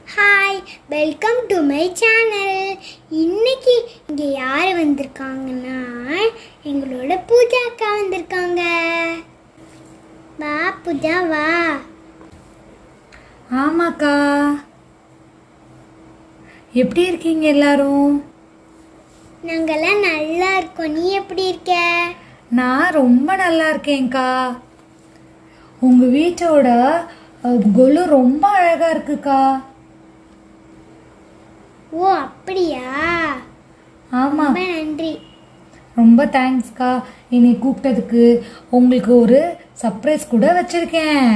hi welcome to my channel இன்னைக்கு இங்கே யார் வந்திருக்காங்கன்னா எங்களோட பூஜா அக்கா வந்திருக்காங்க வா பூஜா வா ஆமாக்கா எப்படி இருக்கீங்க எல்லாரும் நாங்கெல்லாம் நல்லா இருக்கோம் நீ எப்படி இருக்க நான் ரொம்ப நல்லா இருக்கேன்க்கா உங்க வீட்டோட அஹ், கொலு ரொம்ப அழகா இருக்குக்கா ஓ அப்படியா ஆமா ரொம்ப நன்றி ரொம்ப தேங்க்ஸ்க்கா என்னை கூப்பிட்டதுக்கு உங்களுக்கு ஒரு சர்ப்ரைஸ் கூட வச்சிருக்கேன்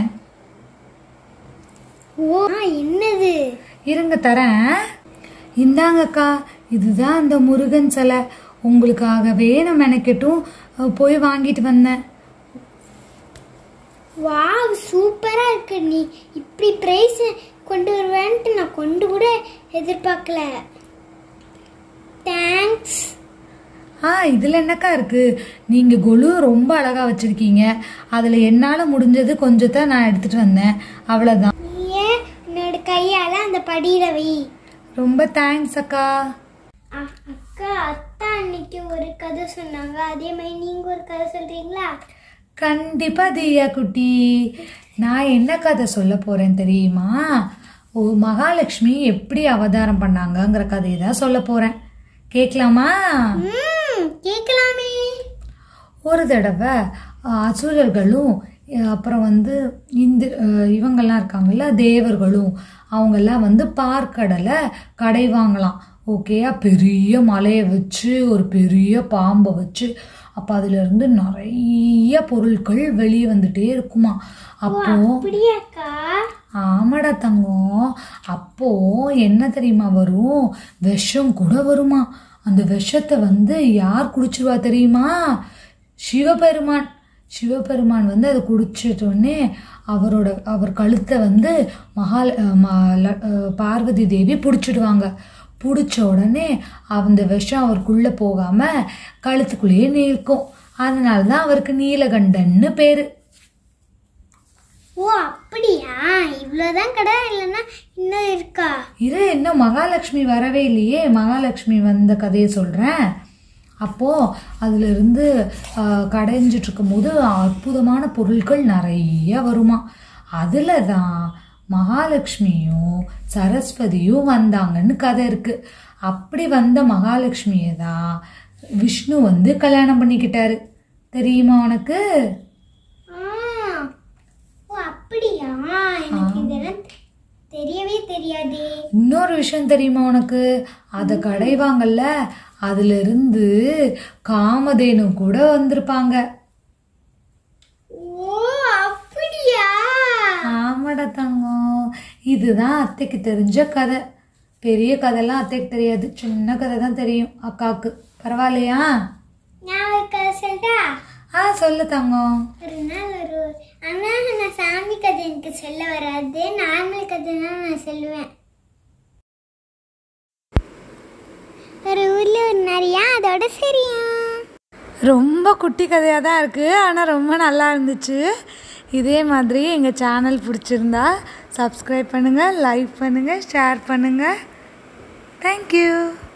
ஓ ஆ, என்னது இருங்க தரேன் இந்தாங்கக்கா இதுதான் அந்த முருகன் சிலை உங்களுக்காகவே நான் மெனக்கெட்டும் அஹ், போய் வாங்கிட்டு வந்தேன் வாவ் சூப்பரா இருக்கு நீ இப்படி பிரைஸ் கொண்டு வருவேன்ட்டு நான் கொண்டு கூட எதிர்பார்க்கல தேங்க்ஸ் ஆ இதில் என்னக்கா இருக்கு நீங்கள் கொலு ரொம்ப அழகாக வச்சுருக்கீங்க அதில் என்னால் முடிஞ்சது கொஞ்சத்தை நான் எடுத்துகிட்டு வந்தேன் அவ்வளோதான் நீயே என்னோட கையால அந்த படியில வை ரொம்ப தேங்க்ஸ் அக்கா அ- அக்கா அத்தா அன்னைக்கு ஒரு கதை சொன்னாங்க அதே மாதிரி நீங்க ஒரு கதை சொல்றீங்களா கண்டிப்பாக தியா குட்டி நான் என்ன கதை சொல்ல போகிறேன் தெரியுமா ஓ மகாலட்சுமி எப்படி அவதாரம் பண்ணாங்கங்கிற கதையை தான் சொல்ல போகிறேன் கேட்கலாமா ம் கேட்கலாமே ஒரு தடவை அஹ், அசுரர்களும் அஹ், அப்புறம் வந்து இந்த அஹ், இவங்கெல்லாம் இருக்காங்கல்ல தேவர்களும் அவங்கெல்லாம் வந்து பார்க்கடலை கடைவாங்களாம் ஓகேயா பெரிய மலையை வச்சு ஒரு பெரிய பாம்பை வச்சு அப்போ அதுலேருந்து நிறைய பொருட்கள் வெளியே வந்துட்டே இருக்குமா அப்போ அப்படியாக்கா ஆமாடா தங்கம் அப்போ என்ன தெரியுமா வரும் விஷம் கூட வருமா அந்த விஷத்தை வந்து யார் குடிச்சிருவா தெரியுமா சிவபெருமான் சிவபெருமான் வந்து அதை குடிச்சிட்ட உடனே அவரோட அவர் கழுத்தை வந்து மகால அஹ் ம- ல- அஹ் பார்வதி தேவி பிடிச்சிடுவாங்க பிடிச்ச உடனே அந்த விஷம் அவருக்குள்ளே போகாமல் கழுத்துக்குள்ளேயே நிற்கும் அதனால தான் அவருக்கு நீலகண்டன்னு பேர் ஓ அப்படியா இவ்வளோதான் கடை இல்லைன்னா இன்னும் இருக்கா இரு இன்னும் மகாலட்சுமி வரவே இல்லையே மகாலட்சுமி வந்த கதையை சொல்கிறேன் அப்போது அதிலிருந்து கடைஞ்சிட்டு இருக்கும்போது அற்புதமான பொருட்கள் நிறைய வருமா அதில் தான் மகாலட்சுமியும் சரஸ்வதியும் வந்தாங்கன்னு கதை இருக்குது அப்படி வந்த மகாலட்சுமியை தான் விஷ்ணு வந்து கல்யாணம் பண்ணிக்கிட்டாரு தெரியுமா உனக்கு ஆ ஓ அப்படியா எனக்கு இதெல்லாம் தெரியவே தெரியாதே இன்னொரு விஷயம் தெரியுமா உனக்கு அதை கடைவாங்கல்ல அதுல இருந்து காமதேனு கூட வந்திருப்பாங்க ஓ அப்படியா ஆமாடா தங்கம் இதுதான் அத்தைக்கு தெரிஞ்ச கதை பெரிய கதைலாம் அத்தைக்கு தெரியாது சின்ன கதை தான் தெரியும் அக்காவுக்கு பரவாயில்லையா நான் ஒரு கதை சொல்லிட்டா ஆ சொல்லு தங்கம் ஒரு நாள் ஒரு ஆனா நான் சாமி கதை எனக்கு சொல்ல வராது நார்மல் கதை தான் நான் சொல்லுவேன் ஒரு ஊர்ல ஒரு நிறையா அதோட சரியா ரொம்ப குட்டி கதையாக தான் இருக்குது ஆனால் ரொம்ப நல்லா இருந்துச்சு இதே மாதிரி எங்கள் சேனல் பிடிச்சிருந்தா சப்ஸ்கிரைப் பண்ணுங்கள் லைக் பண்ணுங்கள் ஷேர் பண்ணுங்கள் தேங்க்யூ